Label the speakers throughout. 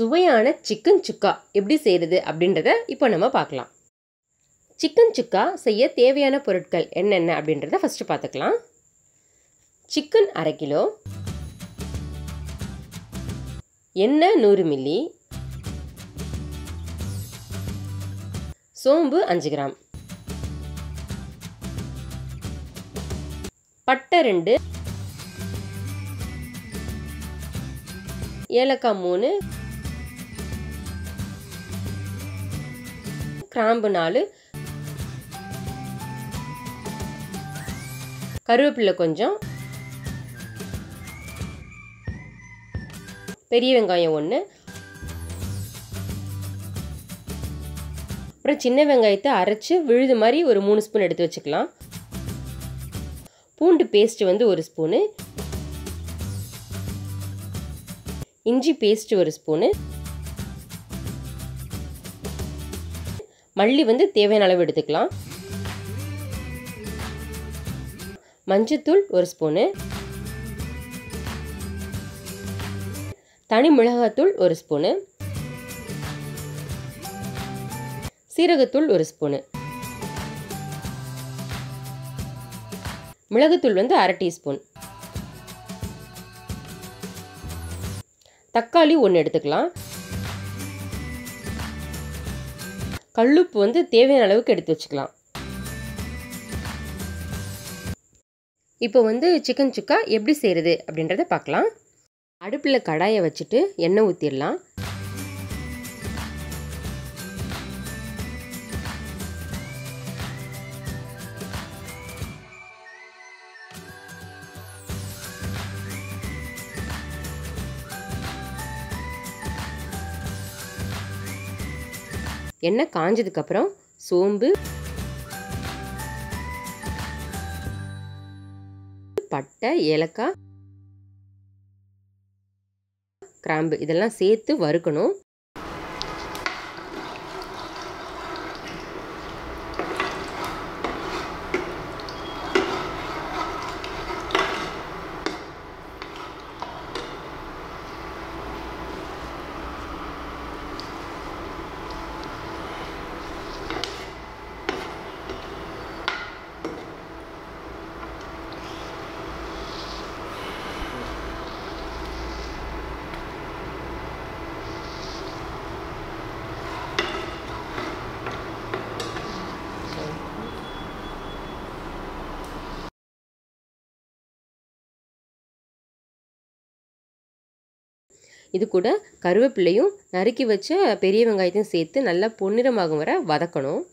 Speaker 1: சுவையான சிக்கன் சுக்கா எப்படி செய்கிறது அப்படின்றத இப்போ நம்ம பார்க்கலாம் சிக்கன் சுக்கா செய்ய தேவையான பொருட்கள் என்னென்ன அப்படின்றத ஃபஸ்ட்டு பார்த்துக்கலாம் சிக்கன் அரை கிலோ எண்ணெய் நூறு மில்லி சோம்பு அஞ்சு கிராம் பட்டை ரெண்டு ஏலக்காய் மூணு கிராம்பு நாலு கருவேப்பிலை கொஞ்சம் பெரிய வெங்காயம் ஒன்று அப்புறம் சின்ன வெங்காயத்தை அரைச்சி விழுது மாதிரி ஒரு மூணு ஸ்பூன் எடுத்து வச்சுக்கலாம் பூண்டு பேஸ்ட்டு வந்து ஒரு ஸ்பூனு இஞ்சி பேஸ்ட்டு ஒரு ஸ்பூனு மல்லி வந்து தேவையான அளவு எடுத்துக்கலாம் மஞ்சத்தூள் ஒரு ஸ்பூனு தனி மிளகாத்தூள் ஒரு ஸ்பூனு சீரகத்தூள் ஒரு ஸ்பூனு மிளகுத்தூள் வந்து அரை டீஸ்பூன் தக்காளி ஒன்று எடுத்துக்கலாம் கல்லுப்பு வந்து தேவையான அளவுக்கு எடுத்து வச்சுக்கலாம் இப்போ வந்து சிக்கன் சுக்கா எப்படி செய்கிறது அப்படின்றத பார்க்கலாம் அடுப்பில் கடாயை வச்சுட்டு எண்ணெய் ஊற்றிடலாம் எண்ணெய் காஞ்சதுக்கப்புறம் சோம்பு பட்டை ஏலக்காய் கிராம்பு இதெல்லாம் சேர்த்து வறுக்கணும் இது கூட கருவேப்பிலையும் நறுக்கி வச்ச பெரிய வெங்காயத்தையும் சேர்த்து நல்லா பொன்னிறமாகும் வர வதக்கணும்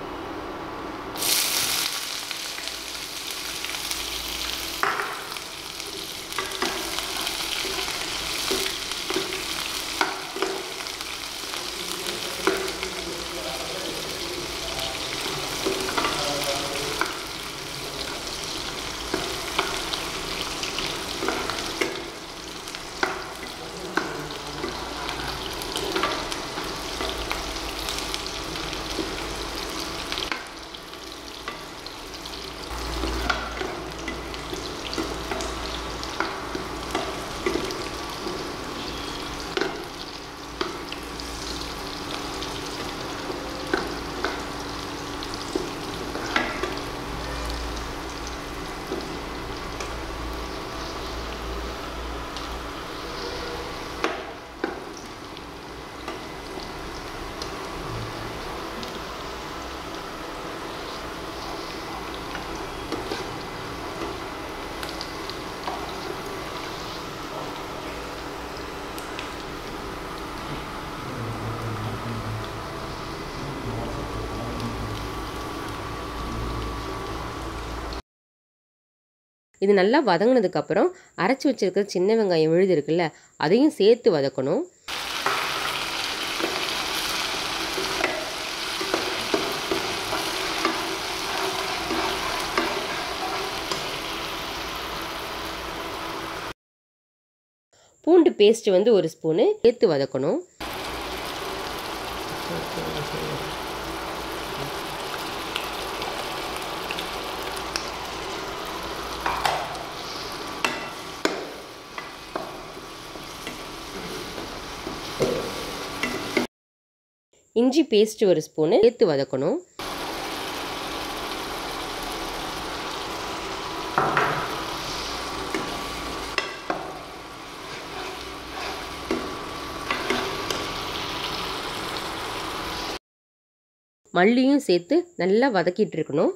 Speaker 1: இது நல்லா வதங்கினதுக்கப்புறம் அரைச்சி வச்சிருக்கிற சின்ன வெங்காயம் விழுது இருக்குல்ல அதையும் சேர்த்து வதக்கணும் பூண்டு பேஸ்ட் வந்து ஒரு ஸ்பூனு சேர்த்து வதக்கணும் இஞ்சி பேஸ்ட் ஒரு ஸ்பூனு சேர்த்து வதக்கணும் மல்லியும் சேர்த்து நல்லா வதக்கிட்டு இருக்கணும்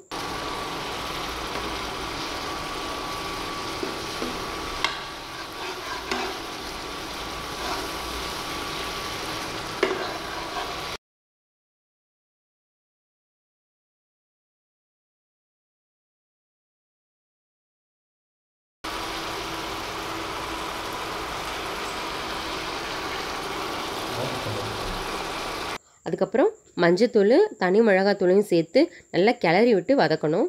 Speaker 1: அதுக்கப்புறம் மஞ்சத்தூள் தனி மிளகாத்தூளையும் சேர்த்து நல்லா கிளறி விட்டு வதக்கணும்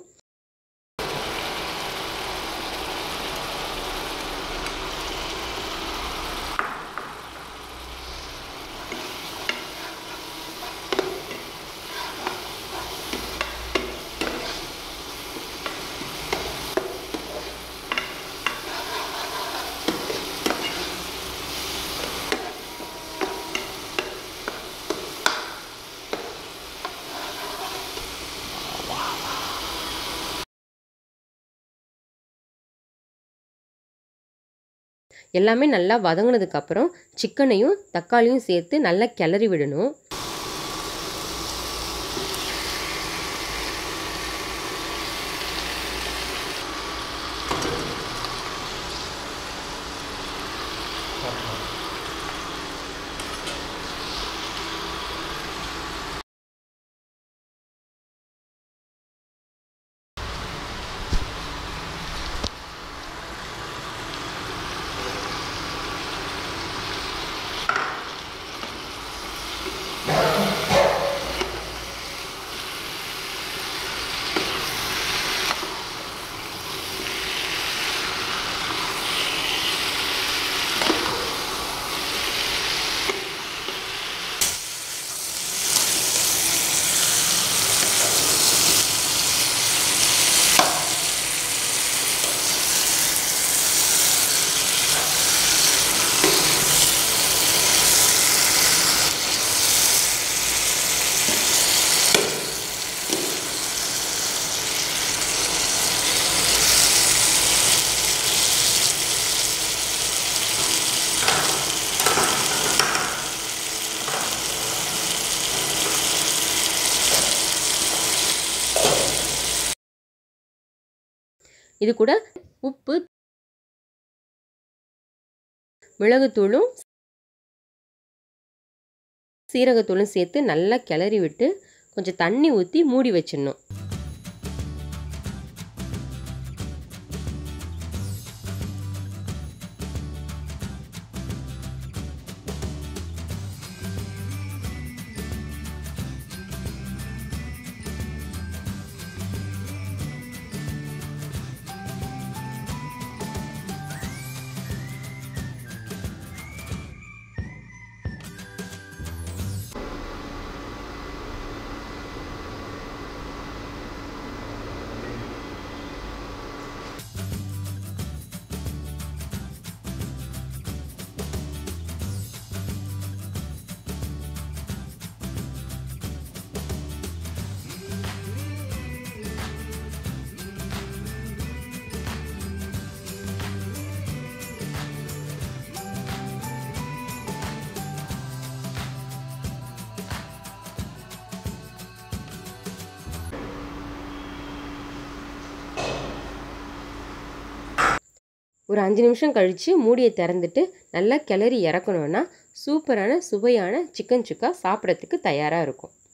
Speaker 1: எல்லாமே நல்லா வதங்கினதுக்கப்புறம் சிக்கனையும் தக்காளியும் சேர்த்து நல்லா கிளறி விடணும் இது கூட உப்பு மிளகுத்தூளும் சீரகத்தூளும் சேர்த்து நல்லா கிளறி விட்டு கொஞ்சம் தண்ணி ஊற்றி மூடி வச்சிடணும் ஒரு அஞ்சு நிமிஷம் கழித்து மூடியை திறந்துட்டு நல்லா கிளறி இறக்கணுன்னா சூப்பரான சுவையான சிக்கன் சுக்கா சாப்பிட்றதுக்கு தயாராக இருக்கும்